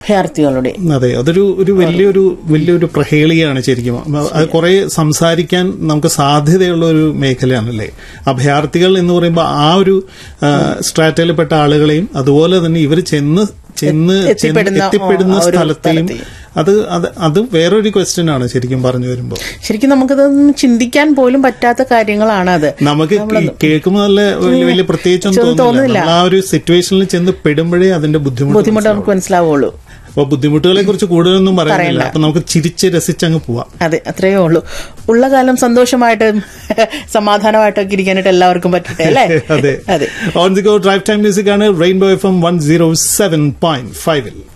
അഭയാർത്ഥികളുടെ അതെ അതൊരു ഒരു വലിയൊരു വലിയൊരു പ്രഹേളിയാണ് ശരിക്കും അത് കുറെ സംസാരിക്കാൻ നമുക്ക് സാധ്യതയുള്ള ഒരു മേഖലയാണല്ലേ അഭയാർത്ഥികൾ എന്ന് പറയുമ്പോൾ ആ ഒരു സ്ട്രാറ്റയിൽപ്പെട്ട ആളുകളെയും അതുപോലെ തന്നെ ഇവർ ചെന്ന് ചെന്ന് ചെന്ന് എത്തിപ്പെടുന്ന, എത്തിപ്പെടുന്ന ആ ഒരു സ്ഥലത്തെയും സ്ഥലത്തെയും. അത് അത് അത് വേറൊരു ക്വസ്റ്റ്യൻ ആണ് ശരിക്കും പറഞ്ഞു വരുമ്പോൾ ശരിക്കും നമുക്കതൊന്നും ചിന്തിക്കാൻ പോലും പറ്റാത്ത കാര്യങ്ങളാണ് അത് നമുക്ക് കേൾക്കുമ്പോൾ നല്ല വലിയ വലിയ പ്രത്യേകിച്ചൊന്നും ഒന്നും തോന്നുന്നില്ല തോന്നുന്നില്ല. നമ്മൾ ആ ഒരു സിറ്റുവേഷനിൽ ചെന്ന് പെടുമ്പോഴേ അതിന്റെ ബുദ്ധിമുട്ട് ബുദ്ധിമുട്ട് നമുക്ക് മനസ്സിലാവുള്ളൂ അപ്പൊ ബുദ്ധിമുട്ടുകളെ കുറിച്ച് കൂടുതലൊന്നും പറയുന്നില്ല പറയണ്ട. അപ്പൊ നമുക്ക് ചിരിച്ച് രസിച്ചങ്ങ് പോവാം അതെ അത്രയേ ഉള്ളൂ ഉള്ള കാലം സന്തോഷമായിട്ട് സമാധാനമായിട്ടൊക്കെ ഇരിക്കാനായിട്ട് എല്ലാവർക്കും പറ്റട്ടെ അല്ലേ അതെ അതെ on the go drive time music ആണ് rainbow F M one zero seven point ഫൈവിൽ